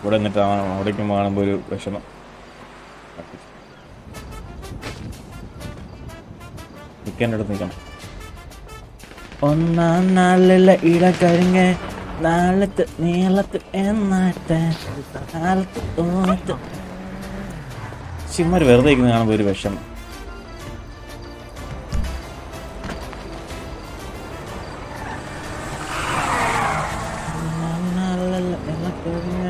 ഇവിടെ നിന്നിട്ട് അവിടേക്ക് കാണുമ്പോൾ ഒരു വിഷമം നിൽക്കേണ്ട അടുത്ത് നിൽക്കണം ഒന്നാം നാളിലെ ഇടകരിങ്ങ നാളത്ത് നീളത്ത് എന്നാട്ടെ കാലത്ത് ഓത്ത് ചിമ്മര് വെറുതെ ഇരിക്കുന്ന കാണുമ്പോൾ ഒരു വിഷമം ഒന്നാം നാളിലെ ഇടകരിങ്ങ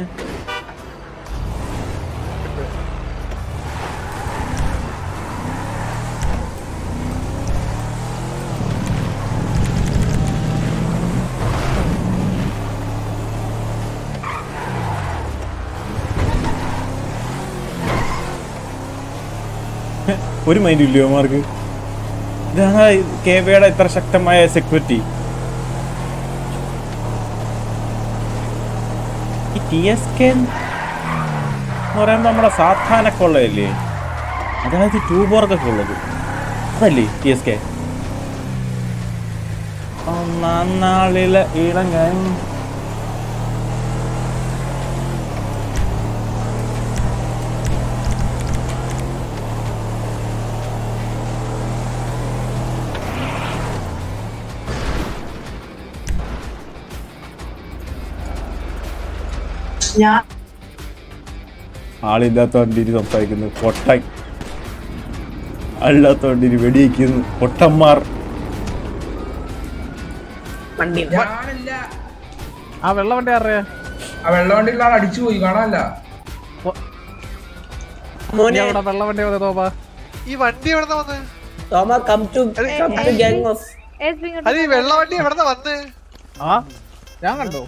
ഒരു മൈൻഡ് ഇല്ലയോ മാർക്ക് ഇതാണ് കെ ബിയുടെ ഇത്ര ശക്തമായ സെക്യൂരിറ്റി ഈ ടി എസ് കെ എന്ന് പറയുമ്പോൾ നമ്മുടെ സാധാരണ കൊള്ളയല്ലേ അതായത് ട്യൂബോർക്കൊക്കെ ഉള്ളത് അതല്ലേ ടി എസ് കെ ഒന്നാം നാളിലെ ഇളങ്ങൻ ഞാൻ ആളില്ലാത്തോണ്ടിരി സംസാരിക്കുന്നു പൊട്ടൻ ആളില്ലാത്തോണ്ടിരി വെടിവെക്കുന്നു പൊട്ടന്മാർ വണ്ടി ഞാനല്ല ആ വെള്ളം വണ്ടി അറിയാ ആ വെള്ളം വണ്ടിയുള്ള ആൾ അടിച്ചു പോയി കാണാനല്ല മോനെ അവിടെ വെള്ളം വണ്ടി വന്നേ തോപ്പാ ഈ വണ്ടി എവിടെന്നാ വന്ന് Thoma come to come to gang of അത് ഈ വെള്ള വണ്ടി എവിടെന്നാ വന്ന് ആ ഞാൻ കണ്ടോ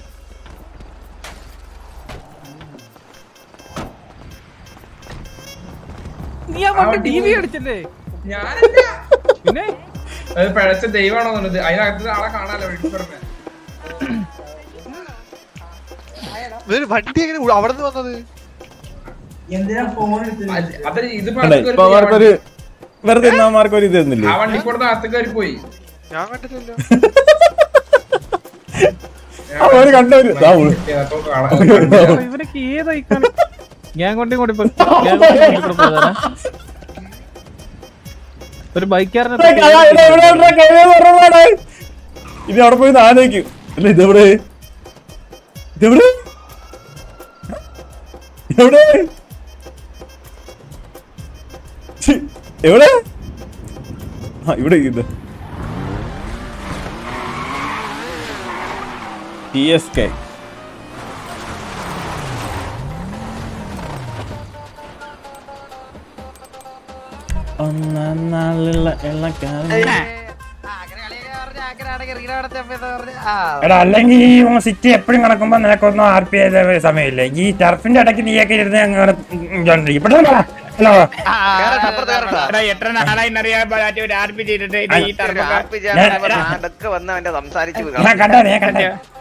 നീ ആ വണ്ടി ടി വി അടിച്ചല്ലേ ഞാനല്ല പിന്നെ അത് പിഴച്ച ദൈവമാണോ എന്നുള്ളത് അതിനകത്ത് ആളെ കാണാലോ വിളിച്ചു പറഞ്ഞ ഇവര് വണ്ടി എങ്ങനെ അവിടെ നിന്ന് വന്നത് അത് ഇത് അല്ല ഇപ്പൊ അവർക്കൊരു വെറുതെ ഇന്നവന്മാർക്ക് ഒരു ഇത് തന്നില്ലേ ആ വണ്ടി കൂടെ അകത്ത് കയറി പോയി ഞാൻ കണ്ടിട്ടില്ല അവര് കണ്ടവര് ദാ ഉള്ളു. അപ്പൊ കാണാൻ അപ്പൊ ഇവനൊക്കെ ഏതായി ഞാൻ കൊണ്ടേ കൂടി പോ- gang കൊണ്ടേ കൂടി പോയതാ. ഒരു ബൈക്കാരനെ അതാ, ഇവിടെ, ഇവിടെ, ഇവിടെ, കൈവേ പറഞ്ഞതാണ്. ഇനി അവിടെ പോയി ആലോചിക്കും അല്ല ഇതെവിടെ ഇതെവിടെ എവിടെ ഛി, എവിടെ ആ ഇവിടെ ഇത് ടി എസ് കെ ഒന്നാം നാളിലുള്ള എള്ളക്കാരൻ എടാ അല്ലെങ്കിൽ ഈ സിറ്റി എപ്പോഴും നടക്കുമ്പോ നിനക്കൊന്നും ആർ പി ചെയ്ത സമയമില്ല ഈ ടർഫിന്റെ ഇടയ്ക്ക് നീയൊക്കെ ഇരുന്ന് അങ്ങനെ ഹലോ എടാ, എത്ര നാളായി എന്നറിയാൻ പാടാത്ത ഒരു ആർപി ചെയ്തിട്ട് ഇത് ഈ ടർബോ കാർ- വന്ന് അവന്റെ സംസാരിച്ചു ഞാൻ കണ്ടോ ഞാൻ കണ്ടേ